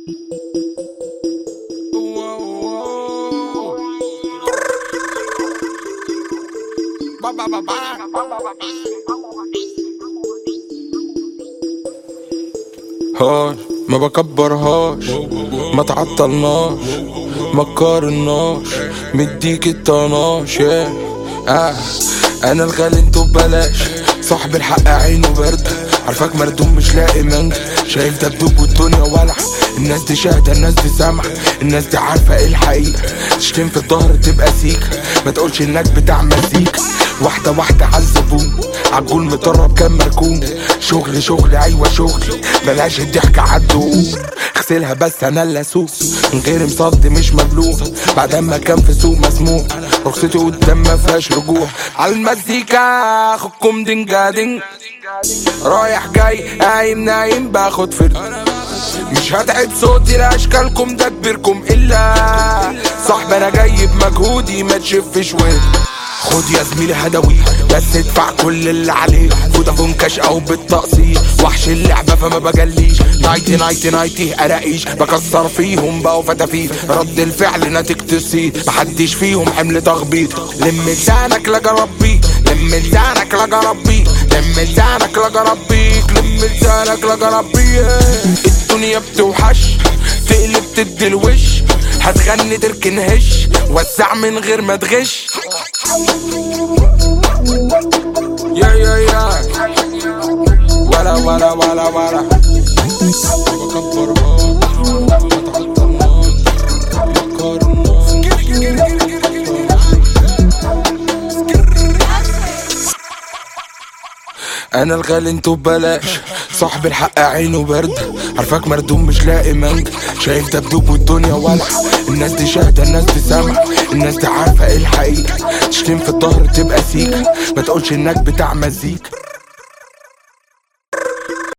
هون ما بكبرهاش ما تعطلناش ما تقارناش مديك الطناش آه انا الغالي انتو ببلاش صاحب الحق عينه برد عارفك مردوم مش لاقي منج شايف دبدوب والدنيا ولع الناس دي شاهدة الناس دي سامعة الناس دي عارفة ايه الحقيقة تشتم في الظهر تبقى سيكة ما تقولش انك بتاع مزيكا واحدة واحدة عالزبون عالجول مطرب كام مركون شغل شغل ايوه شغل بلاش الضحك عالدور اغسلها بس انا اللي اسوق من غير مصدي مش مبلوع بعد ما كان في سوق مسموع رخصتي قدام ما فيهاش رجوع عالمزيكا خدكم دينجا دينج رايح جاي قايم نايم باخد فرد مش هتعب صوتي لاشكالكم ده كبيركم الا صاحب انا جاي بمجهودي ما تشفش ود خد يا زميلي هدوي بس ادفع كل اللي عليك فودافون كاش او بالتقسيط وحش اللعبة فما بجليش نايتي نايتي نايتي اراقيش بكسر فيهم بقوا فتافيت رد الفعل نتيجة الصيت محدش فيهم حمل تخبيط لم لسانك لا جربيك لم لسانك لا جربيك لم لسانك لا جربيك لم لسانك لا جربيك الدنيا بتوحش تقلب تدي الوش هتغني تركن هش وسع من غير ما تغش يا يا يا ولا ولا ولا ولا بكبر انا الغالي انتو ببلاش صاحب الحق عينه برد عارفك مردوم مش لاقي منج شايف دبدوب والدنيا ولع الناس دي شاهدة الناس دي سامعة الناس دي عارفة ايه الحقيقة تشتم في الظهر تبقى سيكة ما تقولش انك بتاع مزيكا